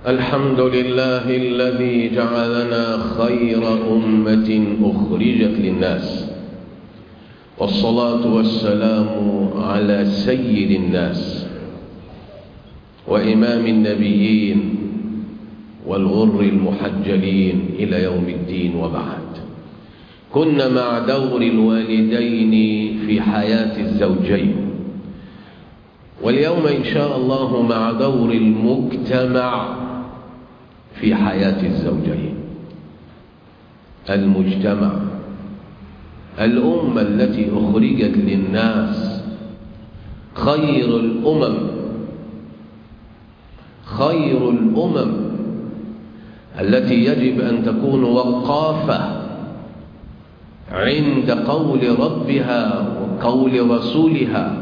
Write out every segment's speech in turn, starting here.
الحمد لله الذي جعلنا خير أمة أخرجت للناس والصلاة والسلام على سيد الناس وإمام النبيين والغر المحجلين إلى يوم الدين وبعد كنا مع دور الوالدين في حياة الزوجين واليوم إن شاء الله مع دور المجتمع في حياة الزوجين المجتمع الأمة التي أخرجت للناس خير الأمم خير الأمم التي يجب أن تكون وقافة عند قول ربها وقول رسولها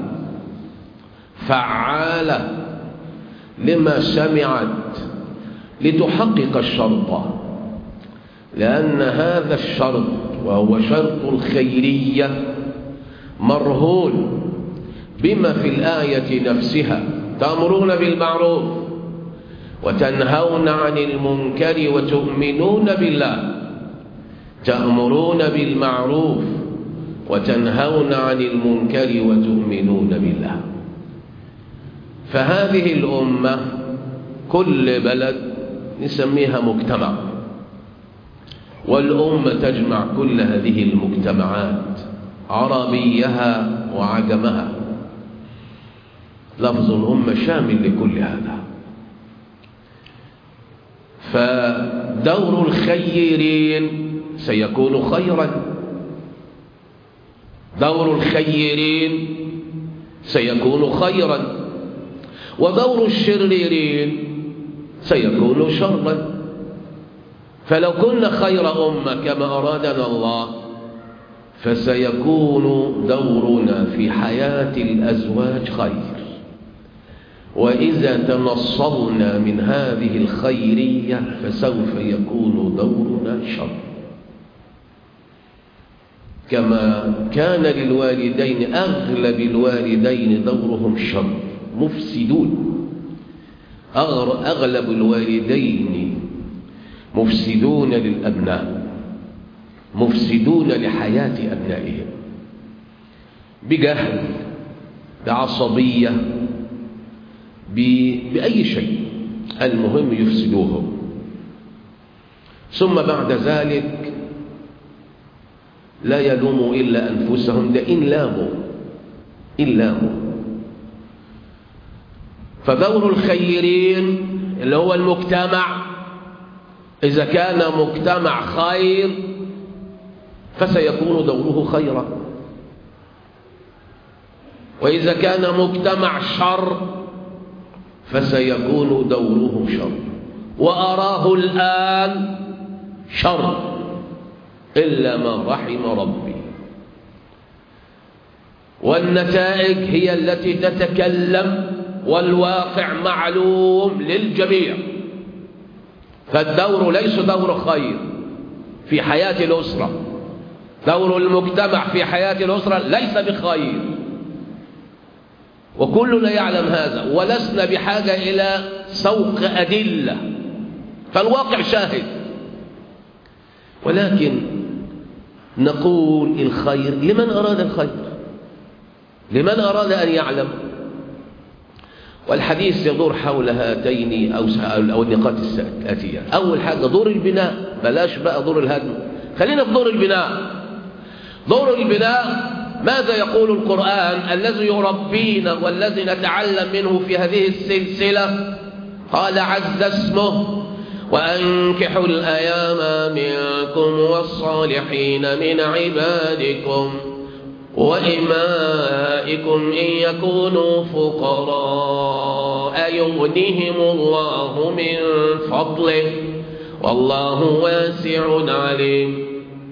فعالة لما سمعت لتحقق الشرط لأن هذا الشرط وهو شرط الخيرية مرهون بما في الآية نفسها تأمرون بالمعروف وتنهون عن المنكر وتؤمنون بالله تأمرون بالمعروف وتنهون عن المنكر وتؤمنون بالله فهذه الأمة كل بلد نسميها مجتمع والأمة تجمع كل هذه المجتمعات عربيها وعجمها لفظ الأمة شامل لكل هذا فدور الخيرين سيكون خيرا دور الخيرين سيكون خيرا ودور الشريرين سيكون شرا فلو كنا خير أمة كما أرادنا الله فسيكون دورنا في حياة الأزواج خير وإذا تنصلنا من هذه الخيرية فسوف يكون دورنا شر كما كان للوالدين أغلب الوالدين دورهم شر مفسدون أغلب الوالدين مفسدون للأبناء مفسدون لحياة أبنائهم بجهل بعصبية بأي شيء المهم يفسدوهم ثم بعد ذلك لا يلوموا إلا أنفسهم ده إن لاموا إن لاموا فدور الخيرين اللي هو المجتمع إذا كان مجتمع خير فسيكون دوره خيرا وإذا كان مجتمع شر فسيكون دوره شر وأراه الآن شر إلا ما رحم ربي والنتائج هي التي تتكلم والواقع معلوم للجميع فالدور ليس دور خير في حياة الأسرة دور المجتمع في حياة الأسرة ليس بخير وكلنا يعلم هذا ولسنا بحاجة إلى سوق أدلة فالواقع شاهد ولكن نقول الخير لمن أراد الخير لمن أراد أن يعلم والحديث يدور حول هاتين أو, أو النقاط الآتية أول حاجة دور البناء بلاش بقى دور الهدم خلينا في دور البناء دور البناء ماذا يقول القرآن الذي يربينا والذي نتعلم منه في هذه السلسلة قال عز اسمه وأنكحوا الأيام منكم والصالحين من عبادكم وإمائكم إن يكونوا فقراء يغنهم الله من فضله والله واسع عليم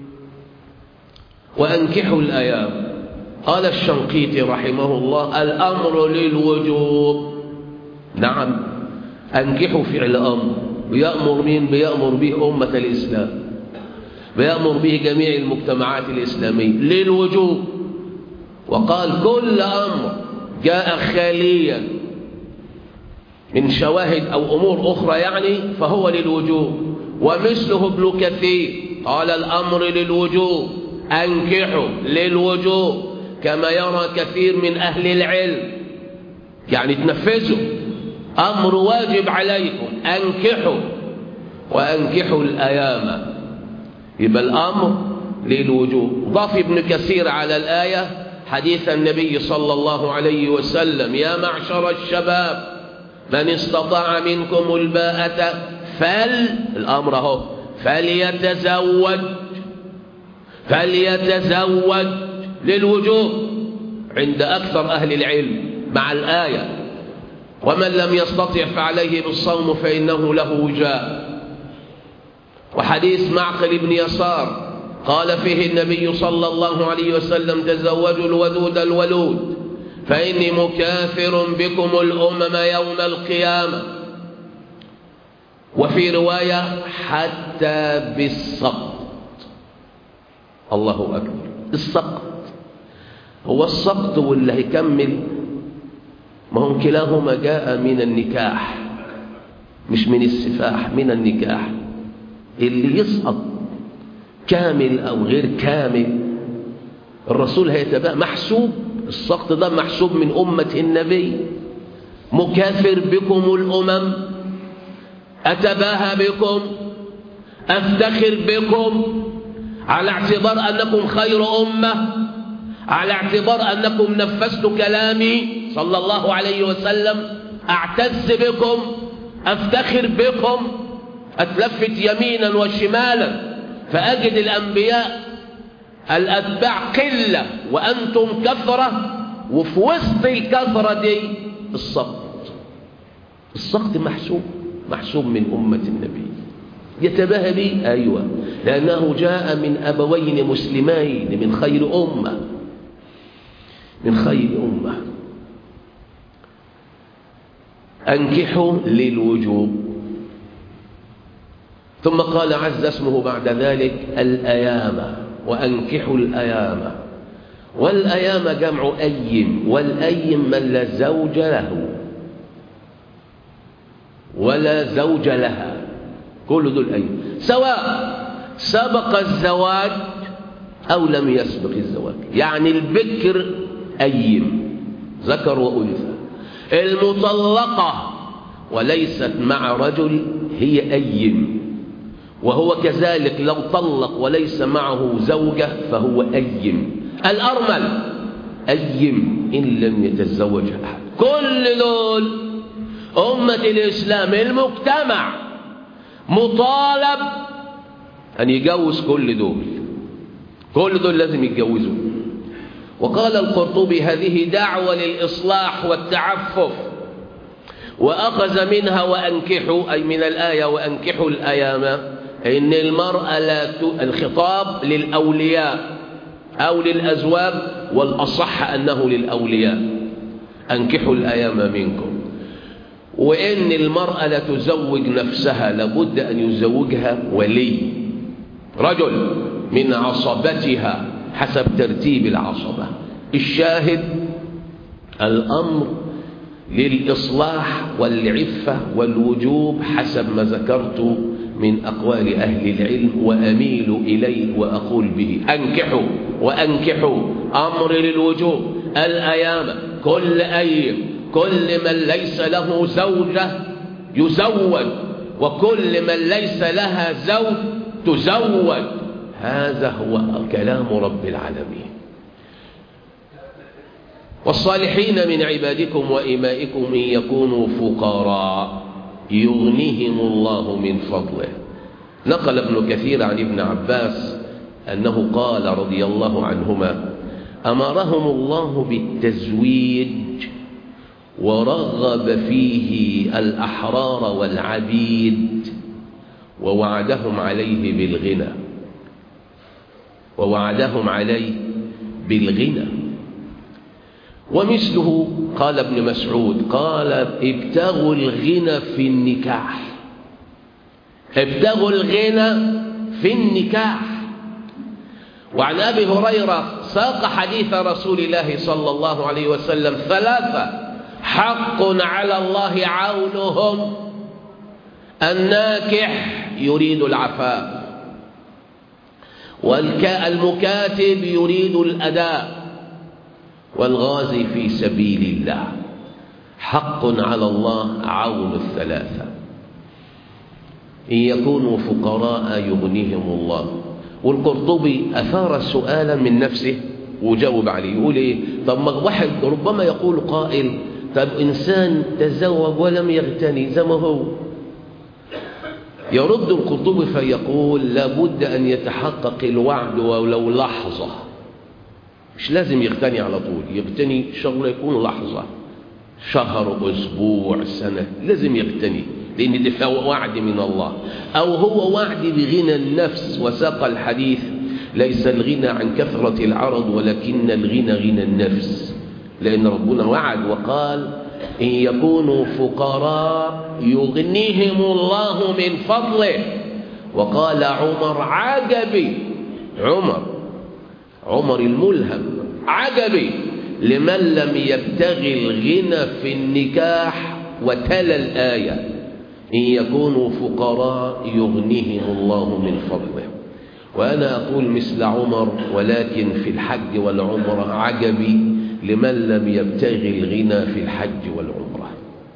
وأنكحوا الأيام قال الشنقيطي رحمه الله الأمر للوجوب نعم أنكحوا فعل أمر بيأمر مين بيأمر به أمة الإسلام بيأمر به جميع المجتمعات الإسلامية للوجوب وقال كل أمر جاء خاليا من شواهد أو أمور أخرى يعني فهو للوجوب ومثله ابن كثير قال الأمر للوجوب أنكحوا للوجوب كما يرى كثير من أهل العلم يعني تنفذوا أمر واجب عليكم أنكحوا وأنكحوا الأيام يبقى الأمر للوجوب ضاف ابن كثير على الآية حديث النبي صلى الله عليه وسلم يا معشر الشباب من استطاع منكم الباءة فل الأمر اهو فليتزوج فليتزوج للوجوب عند أكثر أهل العلم مع الآية ومن لم يستطع فعليه بالصوم فإنه له وجاء وحديث معقل بن يسار قال فيه النبي صلى الله عليه وسلم تزوجوا الودود الولود فإني مكاثر بكم الأمم يوم القيامة وفي رواية حتى بالسقط الله أكبر السقط هو السقط واللي هيكمل ما هم كلاهما جاء من النكاح مش من السفاح من النكاح اللي يسقط كامل أو غير كامل الرسول هيتبقى محسوب السقط ده محسوب من أمة النبي مكافر بكم الأمم أتباهى بكم أفتخر بكم على اعتبار أنكم خير أمة على اعتبار أنكم نفذت كلامي صلى الله عليه وسلم أعتز بكم أفتخر بكم أتلفت يمينا وشمالا فأجد الأنبياء الأتباع قلة وأنتم كثرة وفي وسط الكثرة دي السقط السقط محسوب محسوب من أمة النبي يتباهى به أيوة لأنه جاء من أبوين مسلمين من خير أمة من خير أمة أنكحوا للوجوب ثم قال عز اسمه بعد ذلك الأيام وأنكحوا الأيام والأيام جمع أيم والأيم من لا زوج له ولا زوج لها كل دول أيم سواء سبق الزواج أو لم يسبق الزواج يعني البكر أيم ذكر وأنثى المطلقة وليست مع رجل هي أيم وهو كذلك لو طلق وليس معه زوجة فهو أيم الأرمل أيم إن لم يتزوج أحد كل دول أمة الإسلام المجتمع مطالب أن يجوز كل دول كل دول لازم يتجوزوا وقال القرطبي هذه دعوة للإصلاح والتعفف وأخذ منها وأنكحوا أي من الآية وأنكحوا الأيام إن المرأة لا ت... الخطاب للأولياء أو للأزواج والأصح أنه للأولياء أنكحوا الأيام منكم وإن المرأة لا تزوج نفسها لابد أن يزوجها ولي رجل من عصبتها حسب ترتيب العصبة الشاهد الأمر للإصلاح والعفة والوجوب حسب ما ذكرت من أقوال أهل العلم وأميل إليه وأقول به أنكحوا وأنكحوا أمر للوجوب الأيام كل أيام كل من ليس له زوجة يزوج وكل من ليس لها زوج تزوج هذا هو كلام رب العالمين والصالحين من عبادكم وإمائكم إن يكونوا فقراء يغنيهم الله من فضله نقل ابن كثير عن ابن عباس أنه قال رضي الله عنهما أمرهم الله بالتزويج ورغب فيه الأحرار والعبيد ووعدهم عليه بالغنى ووعدهم عليه بالغنى ومثله قال ابن مسعود قال ابتغوا الغنى في النكاح ابتغوا الغنى في النكاح وعن أبي هريرة ساق حديث رسول الله صلى الله عليه وسلم ثلاثة حق على الله عونهم الناكح يريد العفاف والمكاتب يريد الأداء والغازي في سبيل الله حق على الله عون الثلاثة إن يكونوا فقراء يغنيهم الله والقرطبي أثار سؤالا من نفسه وجاوب عليه يقول إيه طب ما واحد ربما يقول قائل طب إنسان تزوج ولم يغتني زي ما هو يرد القرطبي فيقول لابد أن يتحقق الوعد ولو لحظة مش لازم يغتني على طول يغتني شغله يكون لحظة شهر أسبوع سنة لازم يغتني لأن ده وعد من الله أو هو وعد بغنى النفس وساق الحديث ليس الغنى عن كثرة العرض ولكن الغنى غنى النفس لأن ربنا وعد وقال إن يكونوا فقراء يغنيهم الله من فضله وقال عمر عجبي عمر عمر الملهم عجبي لمن لم يبتغي الغنى في النكاح وتلا الآية إن يكونوا فقراء يغنيهم الله من فضله وأنا أقول مثل عمر ولكن في الحج والعمرة عجبي لمن لم يبتغي الغنى في الحج والعمرة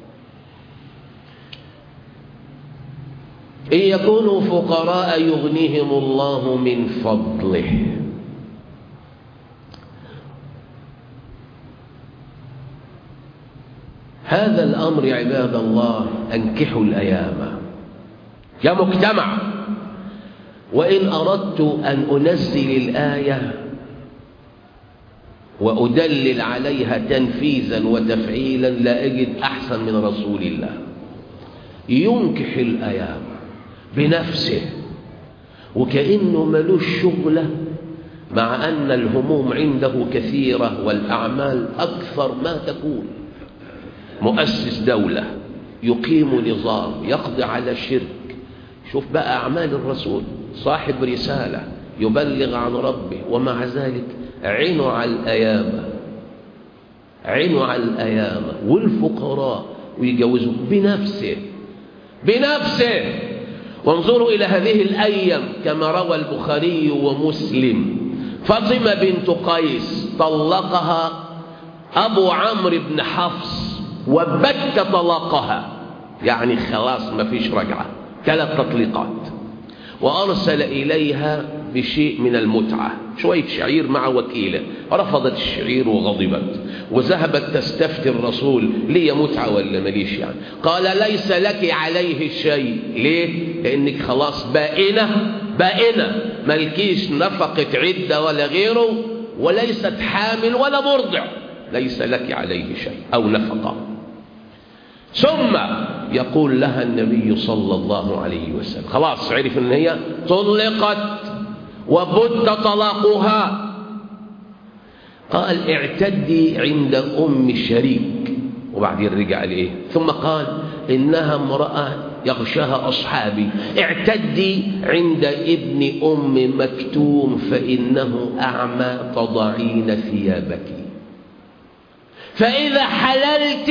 إن يكونوا فقراء يغنيهم الله من فضله هذا الأمر عباد الله أنكحوا الأيام يا مجتمع وإن أردت أن أنزل الآية وأدلل عليها تنفيذا وتفعيلا لا أجد أحسن من رسول الله ينكح الأيام بنفسه وكأنه ملوش شغلة مع أن الهموم عنده كثيرة والأعمال أكثر ما تكون مؤسس دولة يقيم نظام يقضي على الشرك شوف بقى أعمال الرسول صاحب رسالة يبلغ عن ربه ومع ذلك عينوا على الأيام عينوا على الأيام والفقراء ويجوزوا بنفسه بنفسه وانظروا إلى هذه الأيام كما روى البخاري ومسلم فاطمة بنت قيس طلقها أبو عمرو بن حفص وبت طلاقها يعني خلاص ما فيش رجعة ثلاث تطليقات وأرسل إليها بشيء من المتعة شوية شعير مع وكيلة رفضت الشعير وغضبت وذهبت تستفتي الرسول لي متعة ولا مليش يعني قال ليس لك عليه شيء ليه؟ لأنك خلاص بائنة بائنة ملكيش نفقة عدة ولا غيره وليست حامل ولا مرضع ليس لك عليه شيء أو نفقة ثم يقول لها النبي صلى الله عليه وسلم خلاص عرف ان هي طلقت وبد طلاقها قال اعتدي عند ام شريك وبعدين رجع لايه ثم قال انها امراه يغشاها اصحابي اعتدي عند ابن ام مكتوم فانه اعمى تضعين ثيابك فاذا حللت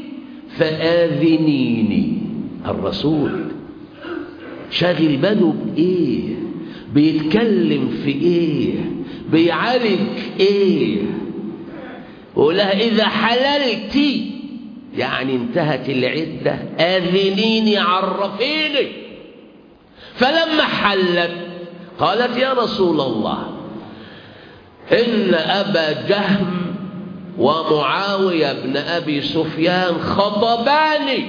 فآذنيني الرسول شاغل باله بإيه بيتكلم في إيه بيعالج إيه ولها إذا حللتي يعني انتهت العدة آذنيني عرفيني فلما حلت قالت يا رسول الله إن أبا جهم ومعاوية بن أبي سفيان خطباني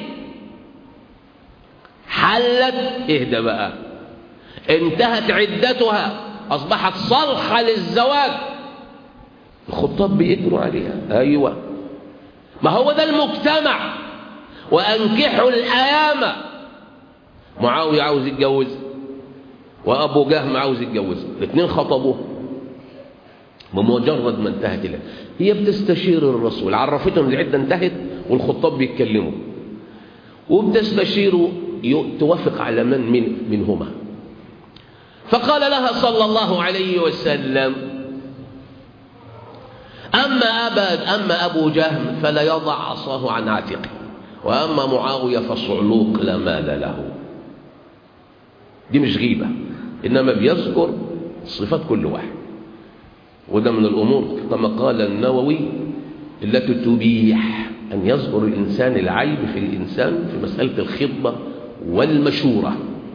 حلت اهدى بقى انتهت عدتها أصبحت صلحة للزواج الخطاب بيجروا عليها أيوة ما هو ده المجتمع وأنكحوا الأيام معاوية عاوز يتجوز وأبو جهم عاوز يتجوز الاثنين خطبوه بمجرد ما انتهت العدة هي بتستشير الرسول عرفتهم العدة انتهت والخطاب بيتكلموا وبتستشيره توافق على من, من منهما فقال لها صلى الله عليه وسلم أما, أبا أما أبو جهم فلا يضع عصاه عن عاتقه وأما معاوية فصعلوق لا مال له دي مش غيبة إنما بيذكر صفات كل واحد وده من الأمور كما قال النووي التي تبيح أن يذكر الإنسان العيب في الإنسان في مسألة الخطبة والمشورة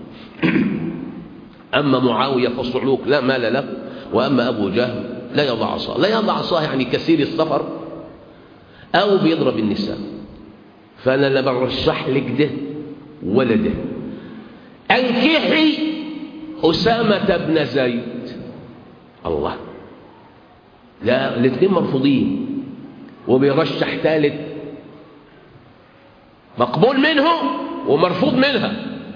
أما معاوية فصعلوك لا مال له وأما أبو جهل لا يضع عصاه لا يضع عصاه يعني كثير السفر أو بيضرب النساء فأنا لا برشح لك ده ولا ده أنكحي أسامة بن زيد الله لا الاثنين مرفوضين وبيرشح ثالث مقبول منه ومرفوض منها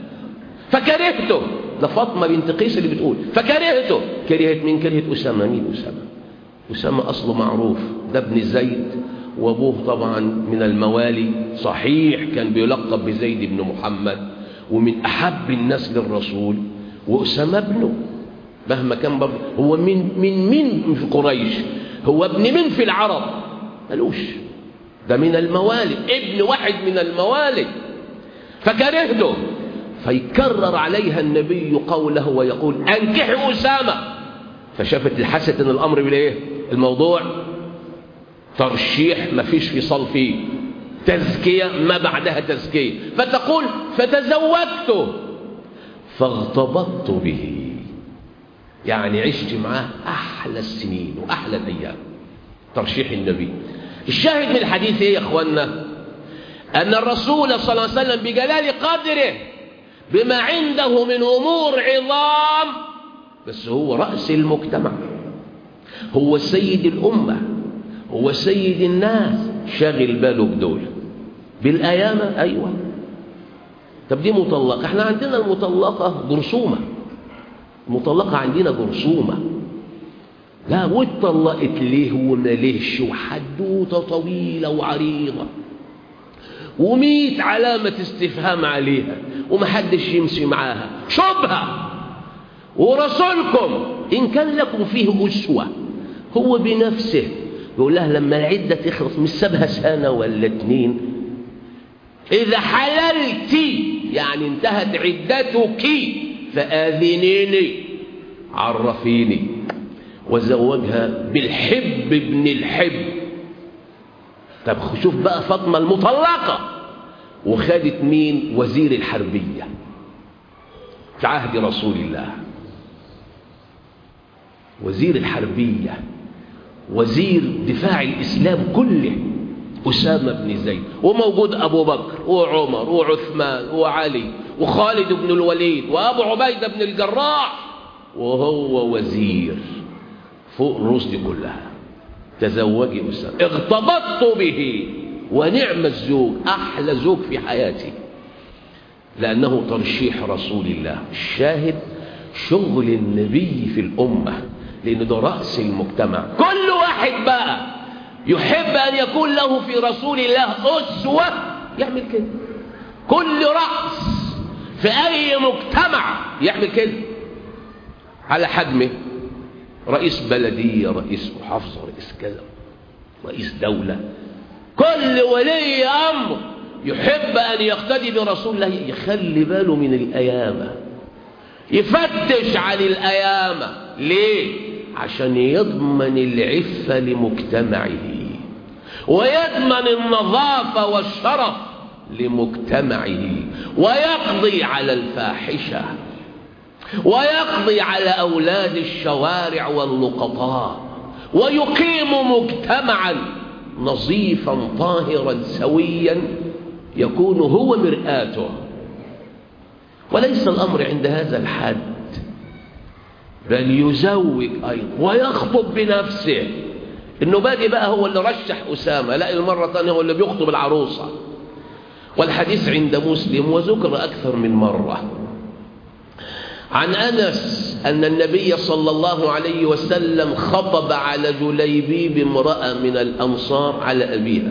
فكرهته ده فاطمه بنت قيس اللي بتقول فكرهته كرهت مين كرهت اسامه مين اسامه اسامه اصله معروف ده ابن زيد وابوه طبعا من الموالي صحيح كان بيلقب بزيد بن محمد ومن احب الناس للرسول واسامه ابنه مهما كان برضه هو من من مين في قريش هو ابن مين في العرب ملوش ده من الموالي ابن واحد من الموالي فكرهته فيكرر عليها النبي قوله ويقول انكحوا اسامه فشافت الحسد ان الامر بالايه الموضوع ترشيح ما فيش فصال فيه تزكيه ما بعدها تزكيه فتقول فتزوجته فاغتبطت به يعني عشت معاه احلى السنين واحلى الايام ترشيح النبي الشاهد من الحديث ايه يا اخوانا ان الرسول صلى الله عليه وسلم بجلال قدره بما عنده من امور عظام بس هو راس المجتمع هو سيد الامه هو سيد الناس شاغل باله بدول بالايامه ايوه طب دي مطلقه احنا عندنا المطلقه جرثومه المطلقه عندنا جرثومه لا واتطلقت ليه وما ليش وحدوته طويله وعريضه وميت علامة استفهام عليها ومحدش يمشي معاها شبهة ورسولكم إن كان لكم فيه أسوة هو بنفسه يقول لها لما العدة تخلص مش سابها سنة ولا اتنين إذا حللت يعني انتهت عدتك فآذنيني عرفيني وزوجها بالحب ابن الحب طب شوف بقى فاطمة المطلقة وخدت مين وزير الحربية في عهد رسول الله وزير الحربية وزير دفاع الإسلام كله أسامة بن زيد وموجود أبو بكر وعمر وعثمان وعلي وخالد بن الوليد وأبو عبيدة بن الجراح وهو وزير فوق الروس دي كلها تزوجي أسامة اغتبطت به ونعم الزوج أحلى زوج في حياتي لأنه ترشيح رسول الله الشاهد شغل النبي في الأمة لأن ده رأس المجتمع كل واحد بقى يحب أن يكون له في رسول الله أسوة يعمل كده كل رأس في أي مجتمع يعمل كده على حجمه رئيس بلدية رئيس محافظة رئيس كذا رئيس دولة كل ولي أمر يحب أن يقتدي برسول الله يخلي باله من الأيامة يفتش عن الأيامة ليه؟ عشان يضمن العفة لمجتمعه ويضمن النظافة والشرف لمجتمعه ويقضي على الفاحشة ويقضي على أولاد الشوارع واللقطاء ويقيم مجتمعا نظيفا طاهرا سويا يكون هو مرآته وليس الأمر عند هذا الحد بل يزوج أيضا ويخطب بنفسه النبادي بقى هو اللي رشح أسامة لا المرة الثانية هو اللي بيخطب العروسة والحديث عند مسلم وذكر أكثر من مرة عن أنس أن النبي صلى الله عليه وسلم خطب على جليبيب امرأة من الأنصار على أبيها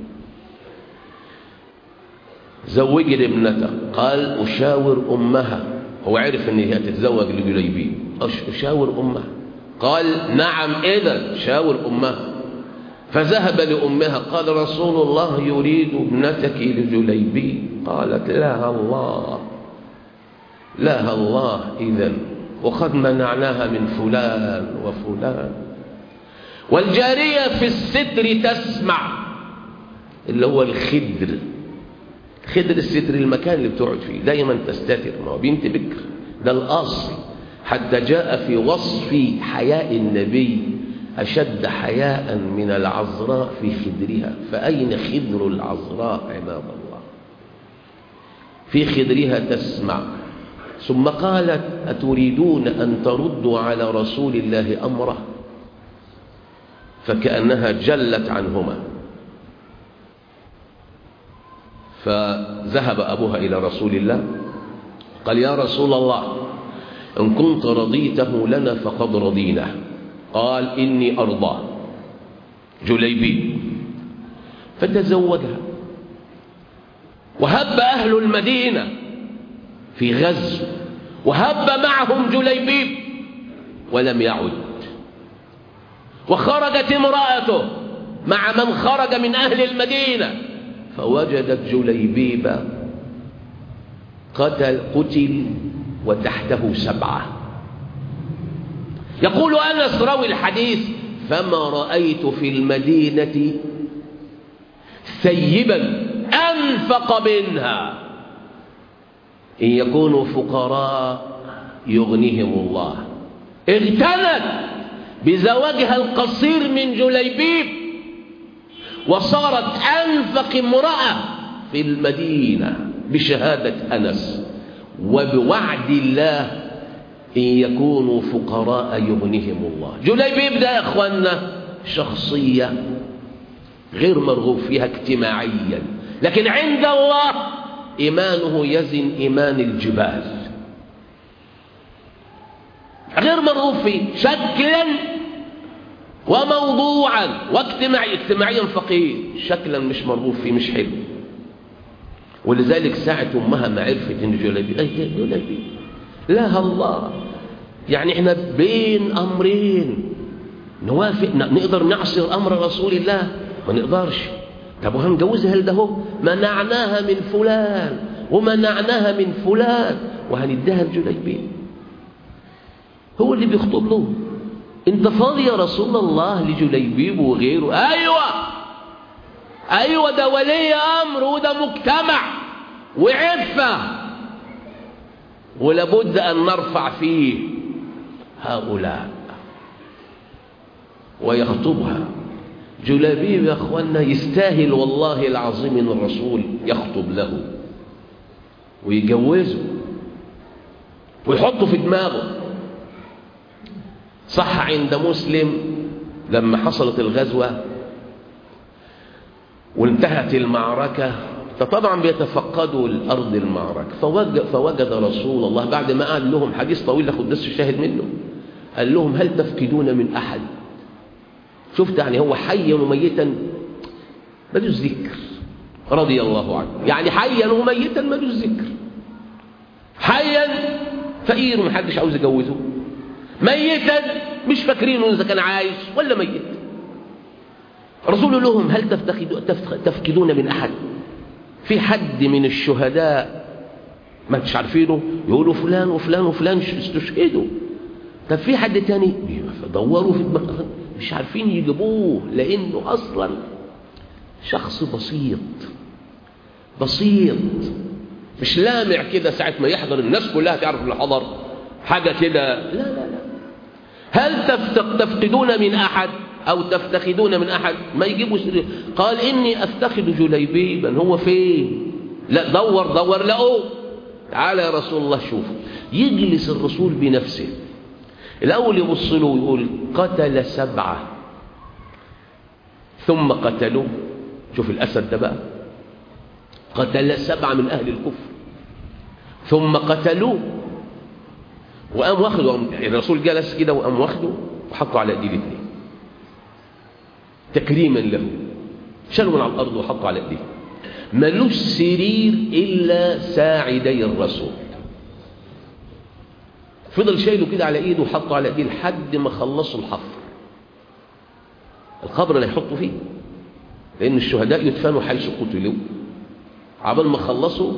زوجني ابنتك قال أشاور أمها هو عرف أن هي تتزوج لجليبيب أشاور أمها قال نعم إذا شاور أمها فذهب لأمها قال رسول الله يريد ابنتك لجليبي قالت لا الله لا الله إذا وقد منعناها من فلان وفلان والجارية في الستر تسمع اللي هو الخدر خدر الستر المكان اللي بتقعد فيه دايما تستتر ما هو بنت بكر ده الأصل حتى جاء في وصف حياء النبي أشد حياء من العذراء في خدرها فأين خدر العذراء عباد الله في خدرها تسمع ثم قالت أتريدون أن تردوا على رسول الله أمره فكأنها جلت عنهما فذهب أبوها إلى رسول الله قال يا رسول الله إن كنت رضيته لنا فقد رضيناه قال إني أرضى جليبي فتزوجها وهب أهل المدينة في غزو وهب معهم جليبيب ولم يعد وخرجت امرأته مع من خرج من أهل المدينة فوجدت جليبيب قتل, قتل وتحته سبعة يقول أنس روي الحديث فما رأيت في المدينة ثيبا أنفق منها إن يكونوا فقراء يغنيهم الله اغتنت بزواجها القصير من جليبيب وصارت أنفق امرأة في المدينة بشهادة أنس وبوعد الله إن يكونوا فقراء يغنيهم الله جليبيب ده يا أخوانا شخصية غير مرغوب فيها اجتماعيا لكن عند الله إيمانه يزن إيمان الجبال غير مرغوب فيه شكلا وموضوعا واجتماعي اجتماعيا فقير شكلا مش مرغوب فيه مش حلو ولذلك ساعة أمها ما عرفت إن جلبي أي جلبي لا الله يعني احنا بين أمرين نوافق نقدر نعصر أمر رسول الله ما نقدرش طب وهنجوزها لده هو منعناها من فلان ومنعناها من فلان وهنديها لجليبين هو اللي بيخطب له انت فاضي يا رسول الله لجليبيب وغيره ايوه ايوه ده ولي امر وده مجتمع وعفه ولابد ان نرفع فيه هؤلاء ويخطبها جلابيب يا اخوانا يستاهل والله العظيم ان الرسول يخطب له ويجوزه ويحطه في دماغه صح عند مسلم لما حصلت الغزوة وانتهت المعركة فطبعا بيتفقدوا الأرض المعركة فوجد, فوجد رسول الله بعد ما قال لهم حديث طويل أخذ بس الشاهد منه قال لهم هل تفقدون من أحد شفت يعني هو حيا وميتا ملوش ذكر رضي الله عنه يعني حيا وميتا ملوش ذكر حيا فقير ومحدش عاوز يجوزه ميتا مش فاكرينه اذا كان عايش ولا ميت رسول لهم هل تفقدون من احد في حد من الشهداء ما انتش عارفينه يقولوا فلان وفلان وفلان استشهدوا طب في حد تاني دوروا في دماغ مش عارفين يجيبوه لانه اصلا شخص بسيط بسيط مش لامع كده ساعة ما يحضر الناس كلها تعرف اللي حضر حاجة كده لا لا لا هل تفقدون من أحد أو تفتقدون من أحد ما يجيبوا سرير قال إني أفتقد جليبيبا هو فين لا دور دور لقوه تعالى يا رسول الله شوف يجلس الرسول بنفسه الأول يبص له ويقول قتل سبعة ثم قتلوه شوف الأسد ده بقى قتل سبعة من أهل الكفر ثم قتلوه وقام واخده الرسول جلس كده وقام واخده وحطه على ايديه الاثنين تكريما له شالوا من على الارض وحطه على ايديه ملوش سرير الا ساعدي الرسول فضل شايله كده على ايده وحطه على ايديه لحد ما خلصوا الحفر قبر اللي هيحطوا فيه لأن الشهداء يدفنوا حيث قتلوا عبال ما خلصوا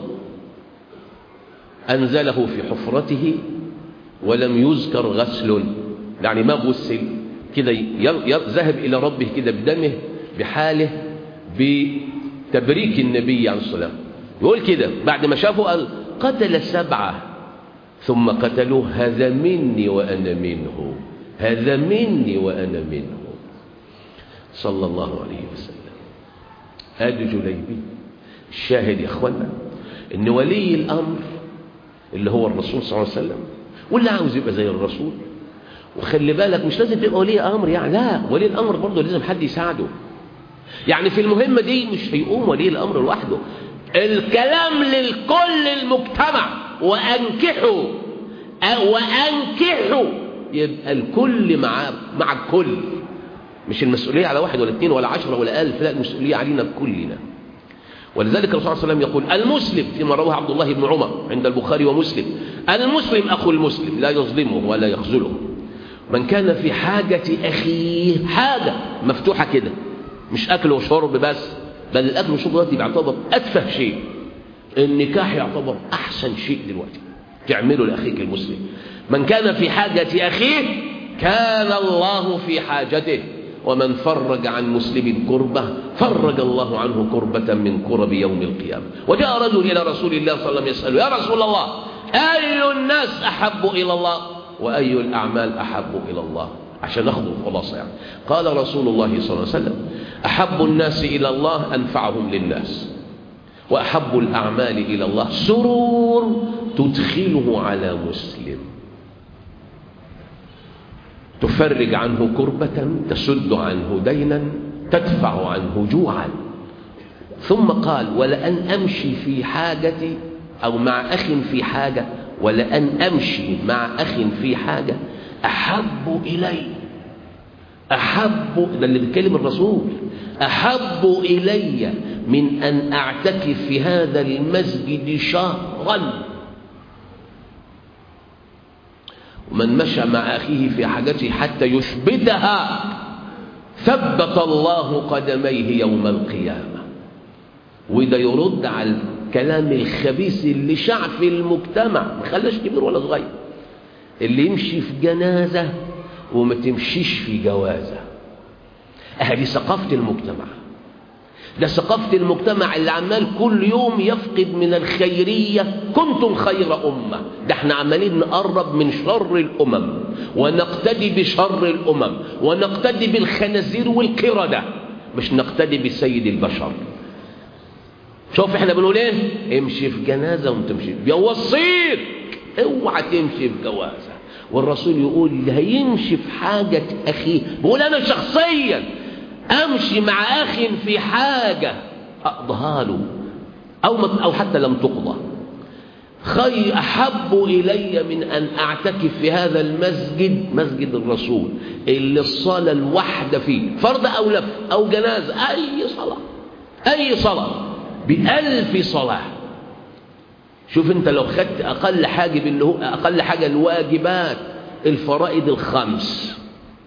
أنزله في حفرته ولم يذكر غسل يعني ما غسل كده ذهب إلى ربه كده بدمه بحاله بتبريك النبي عليه الصلاة يقول كده بعد ما شافه قال قتل سبعة ثم قتلوه هذا مني وأنا منه هذا مني وأنا منه صلى الله عليه وسلم هذا جليبي الشاهد يا اخوانا ان ولي الامر اللي هو الرسول صلى الله عليه وسلم واللي عاوز يبقى زي الرسول وخلي بالك مش لازم تبقى ولي امر يعني لا ولي الامر برضه لازم حد يساعده يعني في المهمه دي مش هيقوم ولي الامر لوحده الكلام للكل المجتمع وانكحوا وانكحوا يبقى الكل مع مع الكل مش المسؤولية على واحد ولا اثنين ولا عشرة ولا ألف لا المسؤولية علينا كلنا ولذلك الرسول صلى الله عليه وسلم يقول المسلم فيما رواه عبد الله بن عمر عند البخاري ومسلم المسلم أخو المسلم لا يظلمه ولا يخذله من كان في حاجة أخيه حاجة مفتوحة كده مش أكل وشرب بس بل الأكل والشرب دلوقتي بيعتبر أتفه شيء النكاح يعتبر أحسن شيء دلوقتي تعمله لأخيك المسلم من كان في حاجة أخيه كان الله في حاجته ومن فرج عن مسلم كربة فرج الله عنه كربة من كرب يوم القيامة وجاء رجل إلى رسول الله صلى الله عليه وسلم يسأله يا رسول الله أي الناس أحب إلى الله وأي الأعمال أحب إلى الله عشان ناخذ الخلاصة يعني قال رسول الله صلى الله عليه وسلم أحب الناس إلى الله أنفعهم للناس وأحب الأعمال إلى الله سرور تدخله على مسلم تفرج عنه كربة تسد عنه دينا تدفع عنه جوعا ثم قال ولأن أمشي في حاجتي أو مع أخ في حاجة ولأن أمشي مع أخ في حاجة أحب إلي أحب ده اللي بيتكلم الرسول أحب إلي من أن أعتكف في هذا المسجد شهرا ومن مشى مع أخيه في حاجته حتى يثبتها ثبت الله قدميه يوم القيامة وده يرد على الكلام الخبيث اللي شاع في المجتمع ما خلاش كبير ولا صغير اللي يمشي في جنازة وما تمشيش في جوازة أهدي ثقافة المجتمع ده ثقافة المجتمع اللي عمال كل يوم يفقد من الخيرية كنتم خير أمة ده احنا عمالين نقرب من شر الأمم ونقتدي بشر الأمم ونقتدي بالخنازير والقردة مش نقتدي بسيد البشر شوف احنا بنقول ايه امشي في جنازة وانت تمشي بيوصيك اوعى تمشي في جوازة والرسول يقول اللي هيمشي في حاجة أخيه بقول أنا شخصيا أمشي مع أخ في حاجة أقضها له أو, أو حتى لم تقضى خي أحب إلي من أن أعتكف في هذا المسجد مسجد الرسول اللي الصلاة الواحدة فيه فرض أو لف أو جنازة أي صلاة أي صلاة بألف صلاة شوف أنت لو خدت أقل حاجة اللي هو أقل حاجة الواجبات الفرائض الخمس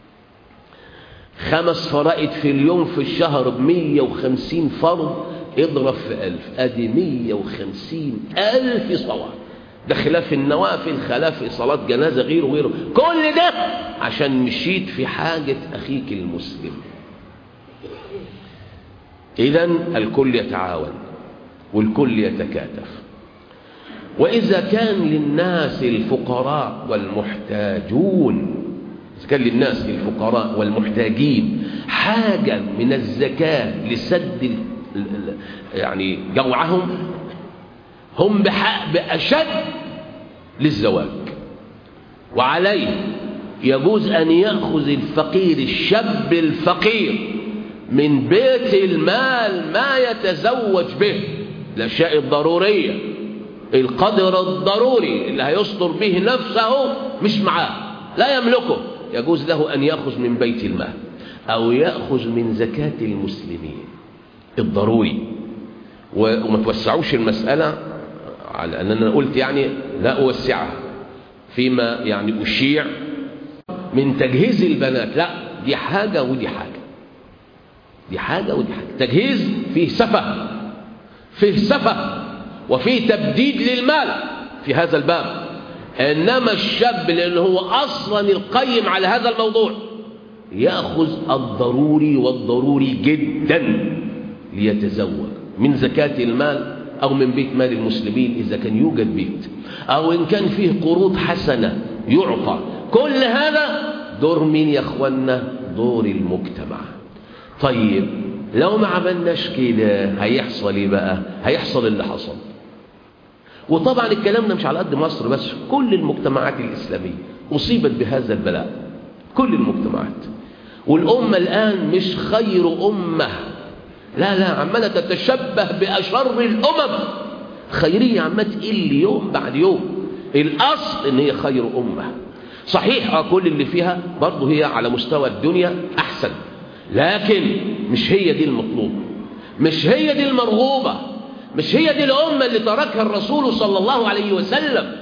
خمس فرائض في اليوم في الشهر بمية وخمسين فرض اضرب في ألف أدي مية وخمسين ألف صلاة ده خلاف النوافل خلاف صلاة جنازة غيره غيره كل ده عشان مشيت في حاجة أخيك المسلم إذا الكل يتعاون والكل يتكاتف وإذا كان للناس الفقراء والمحتاجون إذا كان للناس الفقراء والمحتاجين حاجة من الزكاة لسد يعني جوعهم هم بأشد للزواج وعليه يجوز أن يأخذ الفقير الشاب الفقير من بيت المال ما يتزوج به الأشياء الضرورية القدر الضروري اللي هيستر به نفسه مش معاه لا يملكه يجوز له أن يأخذ من بيت المال أو يأخذ من زكاة المسلمين الضروري وما توسعوش المسألة على أن أنا قلت يعني لا أوسعها فيما يعني أشيع من تجهيز البنات لا دي حاجة ودي حاجة دي حاجة ودي حاجة تجهيز فيه سفة فيه سفة وفيه تبديد للمال في هذا الباب إنما الشاب لأنه هو أصلا القيم على هذا الموضوع يأخذ الضروري والضروري جدا ليتزوج من زكاة المال أو من بيت مال المسلمين إذا كان يوجد بيت أو إن كان فيه قروض حسنة يعطى كل هذا دور مين يا أخوانا دور المجتمع طيب لو ما عملناش كده هيحصل ايه بقى هيحصل اللي حصل وطبعا الكلام ده مش على قد مصر بس كل المجتمعات الإسلامية أصيبت بهذا البلاء كل المجتمعات والأمة الآن مش خير أمة لا لا عمالة تتشبه بأشر الأمم خيرية عمالة تقل يوم بعد يوم الأصل إن هي خير أمة صحيح اه كل اللي فيها برضه هي على مستوى الدنيا أحسن لكن مش هي دي المطلوب مش هي دي المرغوبة مش هي دي الأمة اللي تركها الرسول صلى الله عليه وسلم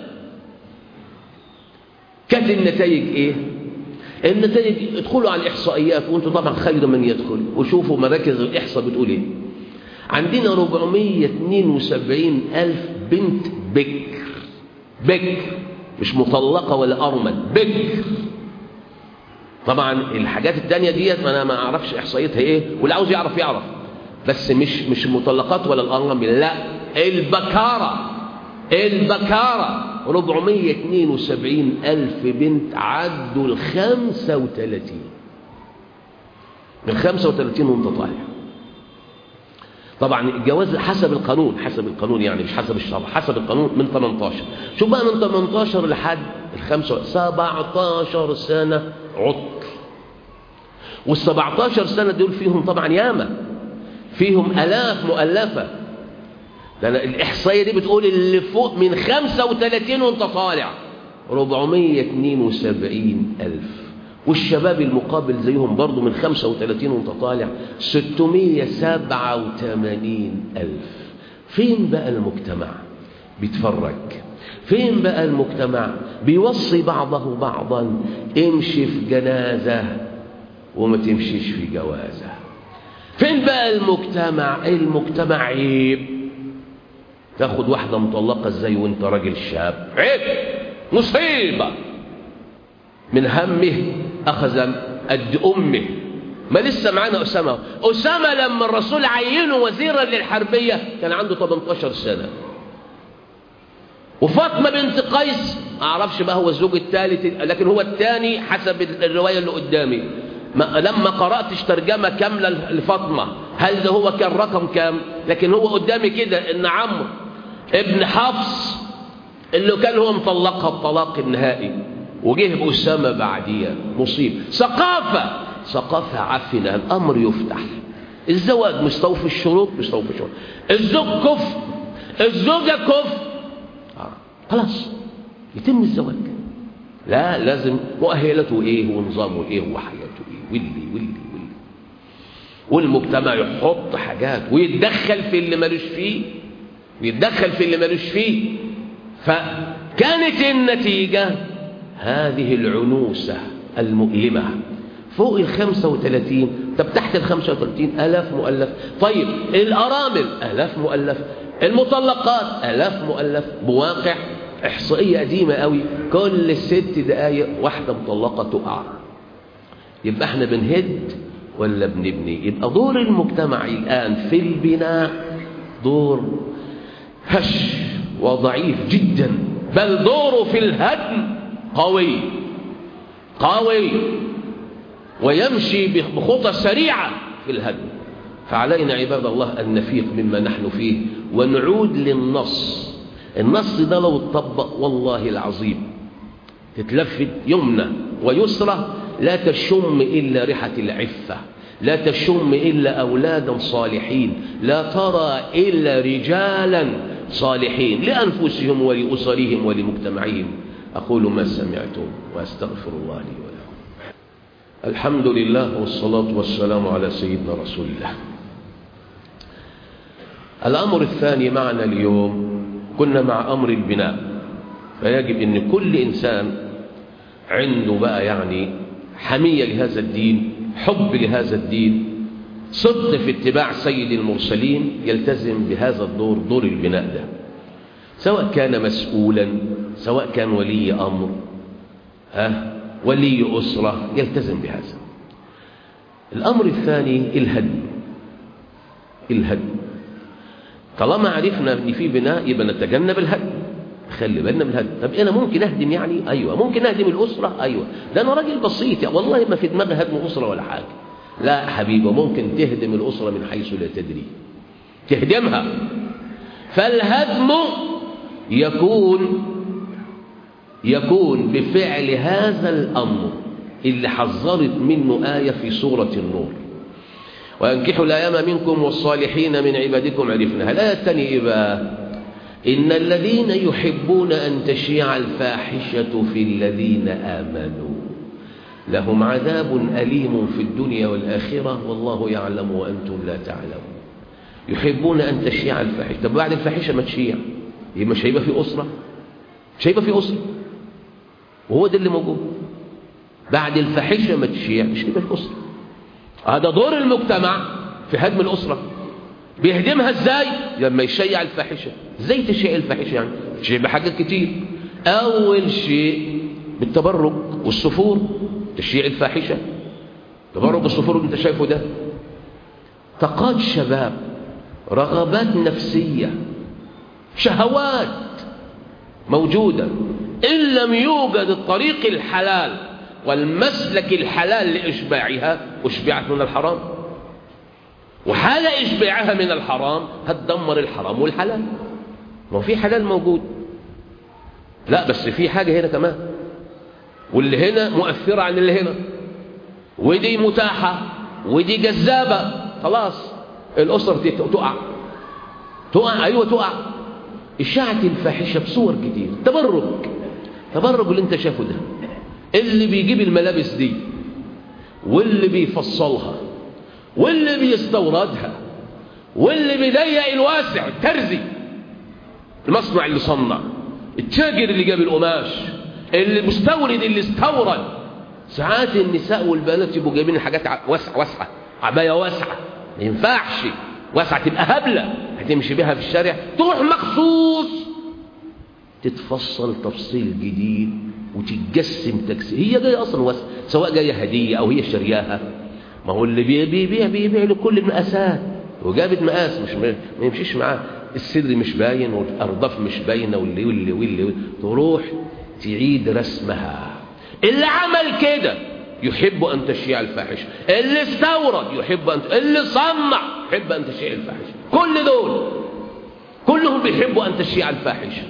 كانت النتائج إيه؟ النتائج ادخلوا على الإحصائيات وانتم طبعا خير من يدخل وشوفوا مراكز الإحصاء بتقول إيه عندنا 472 ألف بنت بكر بكر مش مطلقة ولا أرمل بكر طبعا الحاجات التانية ديت انا ما اعرفش احصائيتها ايه واللي عاوز يعرف يعرف بس مش مش المطلقات ولا الارامل لا البكارة البكارة 472 ألف بنت عدوا ال 35 من 35 وانت طالع طبعا الجواز حسب القانون حسب القانون يعني مش حسب الشرع حسب القانون من 18 شوف بقى من 18 لحد الخمسة 17 سنة عطل وال 17 سنة دول فيهم طبعا ياما فيهم آلاف مؤلفة لأن الإحصائية دي بتقول اللي فوق من 35 وانت طالع 472 ألف والشباب المقابل زيهم برضو من 35 وانت طالع 687 ألف فين بقى المجتمع بيتفرج فين بقى المجتمع بيوصي بعضه بعضا امشي في جنازة وما تمشيش في جوازة فين بقى المجتمع المجتمع عيب تاخد واحدة مطلقة ازاي وانت راجل شاب عيب مصيبة من همه أخذ قد أمه ما لسه معانا أسامة أسامة لما الرسول عينه وزيرا للحربية كان عنده 18 سنة وفاطمة بنت قيس أعرفش بقى هو الزوج الثالث لكن هو الثاني حسب الرواية اللي قدامي لما قرأتش ترجمة كاملة لفاطمة هل ده هو كان رقم كام لكن هو قدامي كده إن عمرو ابن حفص اللي كان هو مطلقها الطلاق النهائي وجه بأسامة بعديها مصيب ثقافة ثقافة عفنة الأمر يفتح الزواج مستوفي الشروط مستوفي الشروط الزوج كف الزوجة كف آه. خلاص يتم الزواج لا لازم مؤهلته ايه ونظامه ايه وحياته ايه واللي واللي واللي والمجتمع يحط حاجات ويتدخل في اللي ملوش فيه ويتدخل في اللي ملوش فيه فكانت النتيجة هذه العنوسة المؤلمة فوق ال 35 طب تحت ال 35 آلاف مؤلف طيب الأرامل آلاف مؤلف المطلقات آلاف مؤلف بواقع إحصائية قديمة قوي كل ست دقايق واحدة مطلقة تقع يبقى احنا بنهد ولا بنبني يبقى دور المجتمع الآن في البناء دور هش وضعيف جدا بل دوره في الهدم قوي قوي ويمشي بخطى سريعة في الهدم فعلينا عباد الله أن نفيق مما نحن فيه ونعود للنص النص ده لو اتطبق والله العظيم تتلفت يمنى ويسرى لا تشم إلا ريحة العفة لا تشم إلا أولادا صالحين لا ترى إلا رجالا صالحين لأنفسهم ولأسرهم ولمجتمعهم أقول ما سمعتم وأستغفر الله لي ولكم الحمد لله والصلاة والسلام على سيدنا رسول الله الأمر الثاني معنا اليوم كنا مع أمر البناء فيجب أن كل إنسان عنده بقى يعني حمية لهذا الدين حب لهذا الدين صدق في اتباع سيد المرسلين يلتزم بهذا الدور دور البناء ده سواء كان مسؤولا سواء كان ولي أمر ها ولي أسرة يلتزم بهذا الأمر الثاني الهدم الهدم طالما عرفنا ان في بناء يبقى نتجنب الهدم خلي بالنا من الهدم طب انا ممكن اهدم يعني ايوه ممكن اهدم الاسره ايوه ده انا راجل بسيط يعني والله ما في دماغي هدم اسره ولا حاجه لا حبيبي ممكن تهدم الاسره من حيث لا تدري تهدمها فالهدم يكون يكون بفعل هذا الامر اللي حذرت منه ايه في سوره النور وأنكحوا الأيام منكم والصالحين من عبادكم عرفناها الآية الثانية إيه بقى إن الذين يحبون أن تشيع الفاحشة في الذين آمنوا لهم عذاب أليم في الدنيا والآخرة والله يعلم وأنتم لا تعلمون يحبون أن تشيع الفاحشة طب بعد الفاحشة ما تشيع يبقى مش هيبقى في أسرة مش هيبقى في أسرة وهو ده اللي موجود بعد الفاحشة ما تشيع مش هيبقى في أسرة هذا دور المجتمع في هدم الأسرة بيهدمها ازاي لما يشيع الفاحشة ازاي تشيع الفاحشة يعني تشيع بحاجات كتير أول شيء بالتبرج والسفور تشيع الفاحشة تبرج السفور اللي انت شايفه ده طاقات شباب رغبات نفسية شهوات موجودة إن لم يوجد الطريق الحلال والمسلك الحلال لإشباعها أشبعت من الحرام وحال إشباعها من الحرام هتدمر الحرام والحلال ما في حلال موجود لا بس في حاجة هنا كمان واللي هنا مؤثرة عن اللي هنا ودي متاحة ودي جذابة خلاص الأسرة تقع تقع أيوة تقع إشاعة الفاحشة بصور كتير تبرج تبرج اللي انت شافه ده اللي بيجيب الملابس دي واللي بيفصلها واللي بيستوردها واللي بيضيق الواسع الترزي المصنع اللي صنع التاجر اللي جاب القماش اللي مستورد اللي استورد ساعات النساء والبنات يبقوا جايبين الحاجات واسعه واسعه عبايه واسعه ما ينفعش واسعه تبقى هبله هتمشي بيها في الشارع تروح مخصوص تتفصل تفصيل جديد وتتجسم تجسيم هي جايه اصلا واسعه سواء جايه هديه او هي شارياها ما هو اللي بيبيع بيبيع لكل المقاسات وجابت مقاس مش ما يمشيش معاه الصدر مش باين والارداف مش باينه واللي واللي واللي, واللي تروح تعيد رسمها اللي عمل كده يحب ان تشيع الفاحشه اللي استورد يحب ان اللي صنع يحب ان تشيع الفاحشه كل دول كلهم بيحبوا ان تشيع الفاحشه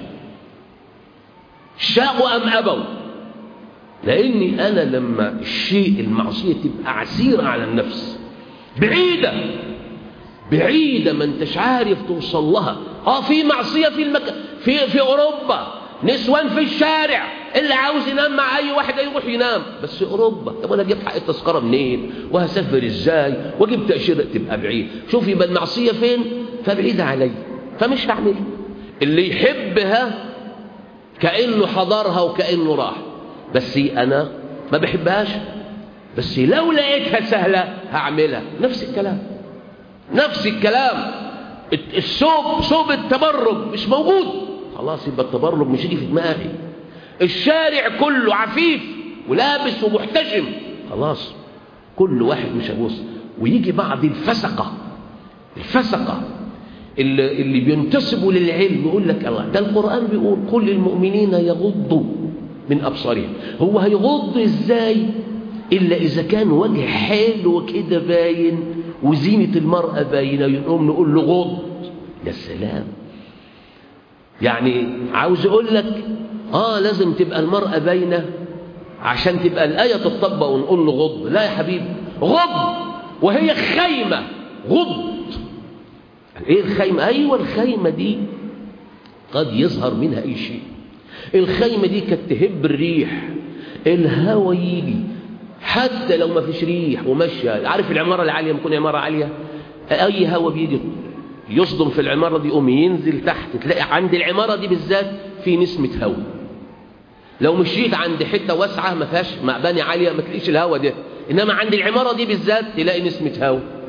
شاءوا ام ابوا لاني انا لما الشيء المعصيه تبقى عسيره على النفس بعيده بعيده ما انتش عارف توصل لها اه في معصيه في المكان في في اوروبا نسوان في الشارع اللي عاوز ينام مع اي واحد يروح ينام بس اوروبا طب انا اجيب حق التذكره منين وهسافر ازاي واجيب تاشيره تبقى بعيد شوف يبقى المعصيه فين فبعيده علي فمش هعملها اللي يحبها كانه حضرها وكانه راح بس انا ما بحبهاش بس لو لقيتها سهله هعملها نفس الكلام نفس الكلام الثوب ثوب التبرج مش موجود خلاص يبقى التبرج مش يجي في دماغي الشارع كله عفيف ولابس ومحتشم خلاص كل واحد مش هيبص ويجي بعض الفسقة الفسقة اللي, اللي بينتسبوا للعلم يقول لك الله ده القرآن بيقول كل للمؤمنين يغضوا من أبصارهم هو هيغض ازاي إلا إذا كان وجه حلو كده باين وزينة المرأة باينة يقوم نقول له غض يا سلام يعني عاوز اقول لك اه لازم تبقى المرأة باينة عشان تبقى الآية تطبق ونقول له غض لا يا حبيبي غض وهي خيمة غض ايه الخيمة ايوه الخيمة دي قد يظهر منها اي شيء الخيمة دي كانت تهب الريح الهوى يجي حتى لو ما فيش ريح ومشى عارف العمارة العالية بتكون عمارة عالية اي هوى بيجي يصدم في العمارة دي يقوم ينزل تحت تلاقي عند العمارة دي بالذات في نسمة هواء لو مشيت عند حتة واسعة ما فيهاش مباني عالية ما تلاقيش الهواء ده إنما عند العمارة دي بالذات تلاقي نسمة هواء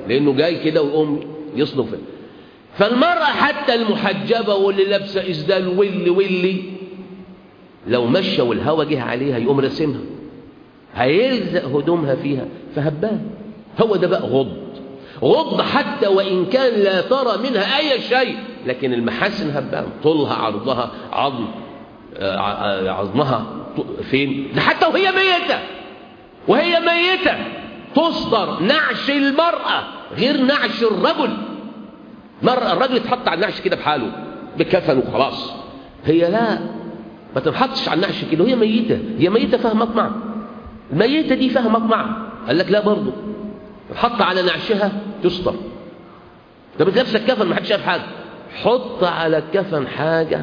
لأنه جاي كده ويقوم يصنف فالمرأة حتى المحجبة واللي لابسة إسدال واللي واللي لو مشى والهوا جه عليها يقوم رسمها هيلزق هدومها فيها فهبان هو ده بقى غض غض حتى وإن كان لا ترى منها أي شيء لكن المحاسن هبان طولها عرضها عظم عظمها فين ده حتى وهي ميتة وهي ميتة تصدر نعش المرأة غير نعش الرجل مرة الرجل يتحط على النعش كده بحاله بكفن وخلاص هي لا ما تنحطش على النعش كده وهي ميتة هي ميتة فيها مطمع الميتة دي فيها مطمع قال لك لا برضه تحط على نعشها تستر طب انت لابسه الكفن ما حدش شايف حاجه حط على الكفن حاجه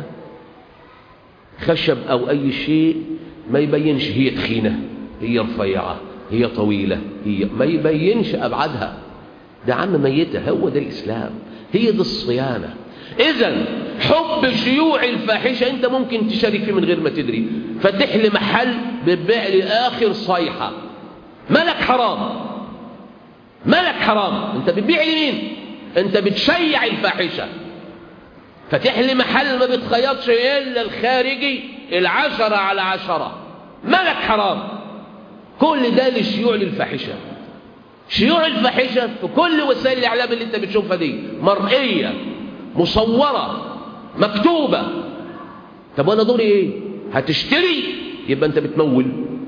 خشب او اي شيء ما يبينش هي تخينه هي رفيعه هي طويله هي ما يبينش ابعادها ده عم ميته هو ده الاسلام هي دي الصيانه اذا حب شيوع الفاحشه انت ممكن تشارك فيه من غير ما تدري فتح لي محل بتبيع لي اخر صيحه ملك حرام ملك حرام انت بتبيع لمين انت بتشيع الفاحشه فتح لي محل ما بتخيطش الا الخارجي العشرة على عشرة ملك حرام كل ده للشيوع للفاحشه شيوع الفاحشه في كل وسائل الاعلام اللي انت بتشوفها دي مرئيه مصوره مكتوبه طب وانا دوري ايه هتشتري يبقى انت بتمول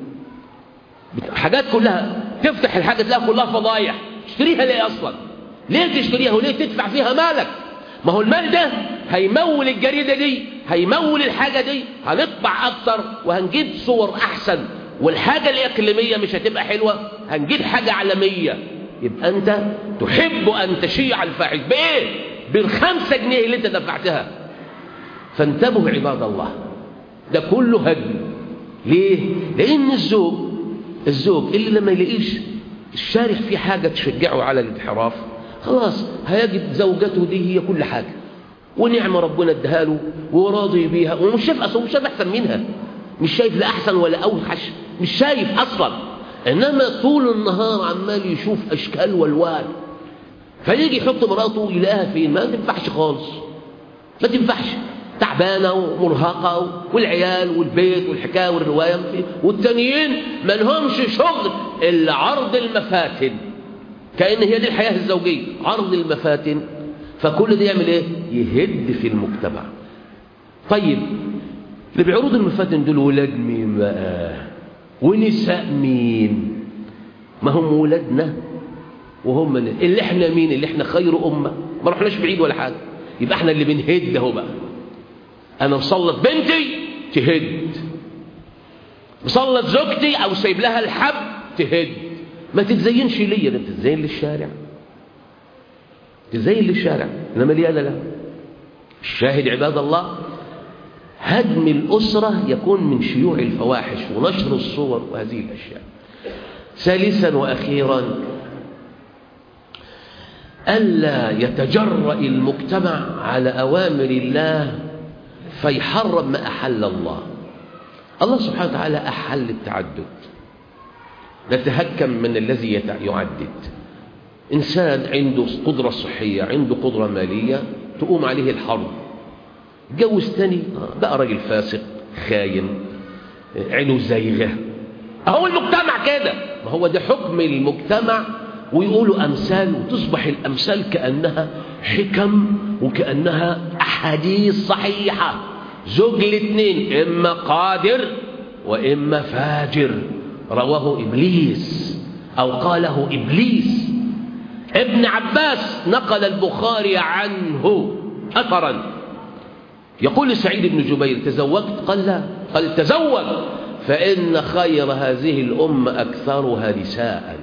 حاجات كلها تفتح الحاجة تلاقي كلها فضايح تشتريها ليه أصلا ليه تشتريها وليه تدفع فيها مالك ما هو المال ده هيمول الجريدة دي هيمول الحاجة دي هنطبع أكتر وهنجيب صور أحسن والحاجة الإقليمية مش هتبقى حلوة هنجيب حاجة عالمية يبقى أنت تحب أن تشيع الفاحش بإيه؟ بالخمسة جنيه اللي أنت دفعتها فانتبهوا عباد الله ده كله هدم ليه؟ لأن الزوج الزوج اللي لما يلاقيش الشارع فيه حاجة تشجعه على الانحراف خلاص هيجد زوجته دي هي كل حاجة ونعمة ربنا اداها له وراضي بيها ومش شايف أصلا مش شايف أحسن منها مش شايف لا أحسن ولا أوحش مش شايف أصلا إنما طول النهار عمال يشوف أشكال والوان فيجي يحط مراته يلاقيها فين ما تنفعش خالص ما تنفعش تعبانة ومرهقة والعيال والبيت والحكاية والرواية والتانيين ما لهمش شغل إلا عرض المفاتن كأن هي دي الحياة الزوجية عرض المفاتن فكل ده يعمل ايه يهد في المجتمع طيب اللي بيعرض المفاتن دول ولاد مين بقى ونساء مين ما هم ولادنا وهم اللي احنا مين اللي احنا خير أمة ما رحناش بعيد ولا حاجة يبقى احنا اللي بنهد اهو بقى انا مسلط بنتي تهد مسلط زوجتي او سايب لها الحب تهد ما تتزينش ليا ده تتزين للشارع تتزين للشارع انما لي انا لا الشاهد عباد الله هدم الأسرة يكون من شيوع الفواحش ونشر الصور وهذه الأشياء ثالثا وأخيرا ألا يتجرأ المجتمع على أوامر الله فيحرم ما أحل الله الله سبحانه وتعالى أحل التعدد نتهكم من الذي يعدد إنسان عنده قدرة صحية عنده قدرة مالية تقوم عليه الحرب جوز تاني بقى راجل فاسق خاين عينه زايغة أهو المجتمع كده ما هو ده حكم المجتمع ويقولوا أمثال وتصبح الأمثال كأنها حكم وكأنها أحاديث صحيحة زوج الاثنين إما قادر وإما فاجر رواه إبليس أو قاله إبليس ابن عباس نقل البخاري عنه أثرا يقول سعيد بن جبير تزوجت قال لا قال تزوج فإن خير هذه الأمة أكثرها نساء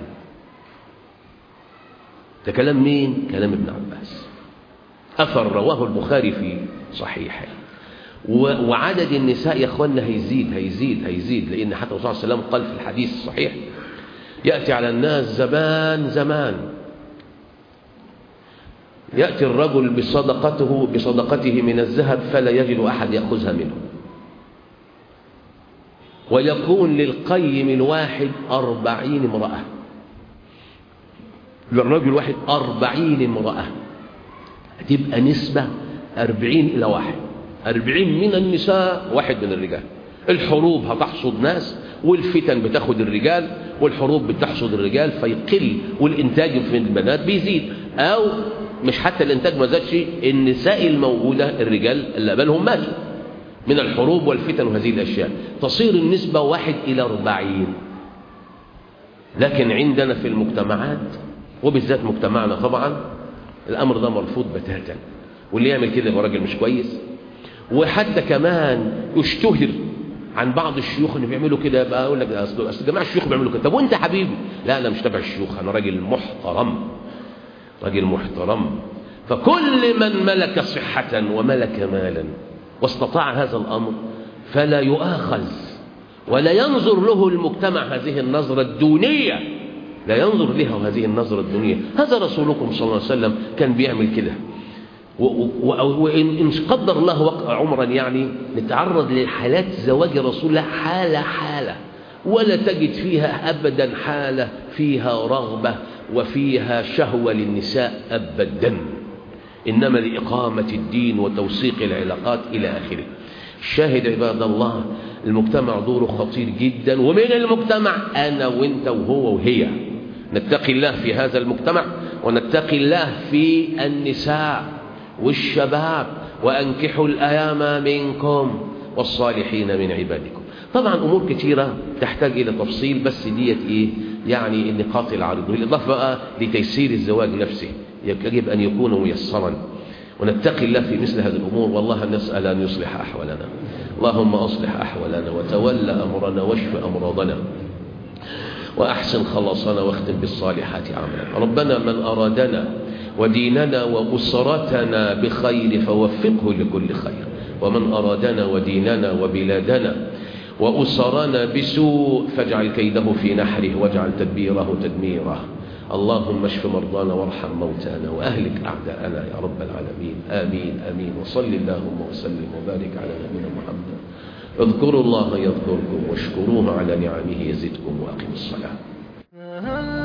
ده كلام مين؟ كلام ابن عباس أثر رواه البخاري في صحيحه وعدد النساء يا اخوانا هيزيد هيزيد هيزيد لأن حتى الرسول صلى الله عليه وسلم قال في الحديث الصحيح يأتي على الناس زمان زمان يأتي الرجل بصدقته بصدقته من الذهب فلا يجد أحد يأخذها منه ويكون للقيم الواحد أربعين امرأة للرجل واحد أربعين امرأة هتبقى نسبة أربعين إلى واحد أربعين من النساء واحد من الرجال الحروب هتحصد ناس والفتن بتاخد الرجال والحروب بتحصد الرجال فيقل والإنتاج في البنات بيزيد أو مش حتى الإنتاج ما زادش النساء الموجودة الرجال اللي قبلهم ماتوا من الحروب والفتن وهذه الأشياء تصير النسبة واحد إلى أربعين لكن عندنا في المجتمعات وبالذات مجتمعنا طبعا الأمر ده مرفوض بتاتا واللي يعمل كده يبقى راجل مش كويس وحتى كمان يشتهر عن بعض الشيوخ اللي بيعملوا كده يبقى اقول لك اصل اصل جماعه الشيوخ بيعملوا كده طب وانت حبيبي لا انا مش تبع الشيوخ انا راجل محترم راجل محترم فكل من ملك صحة وملك مالا واستطاع هذا الأمر فلا يؤاخذ ولا ينظر له المجتمع هذه النظرة الدونية لا ينظر لها هذه النظرة الدونية هذا رسولكم صلى الله عليه وسلم كان بيعمل كده وإن قدر الله وقع عمرا يعني نتعرض لحالات زواج رسول الله حالة حالة ولا تجد فيها أبدا حالة فيها رغبة وفيها شهوة للنساء أبدا إنما لإقامة الدين وتوثيق العلاقات إلى آخره الشاهد عباد الله المجتمع دوره خطير جدا ومن المجتمع أنا وإنت وهو وهي نتقي الله في هذا المجتمع ونتقي الله في النساء والشباب وأنكحوا الأيام منكم والصالحين من عبادكم طبعا أمور كثيرة تحتاج إلى تفصيل بس ديت إيه يعني النقاط العريضة بالإضافة بقى لتيسير الزواج نفسه يجب أن يكون ميسرا ونتقي الله في مثل هذه الأمور والله نسأل أن يصلح أحوالنا اللهم أصلح أحوالنا وتولى أمرنا واشف أمراضنا وأحسن خلاصنا واختم بالصالحات عملنا ربنا من أرادنا وديننا وأسرتنا بخير فوفقه لكل خير ومن أرادنا وديننا وبلادنا وأسرنا بسوء فاجعل كيده في نحره واجعل تدبيره تدميره اللهم اشف مرضانا وارحم موتانا وأهلك أعداءنا يا رب العالمين آمين آمين وصل اللهم وسلم وبارك على نبينا محمد اذكروا الله يذكركم واشكروه على نعمه يزدكم وأقيموا الصلاة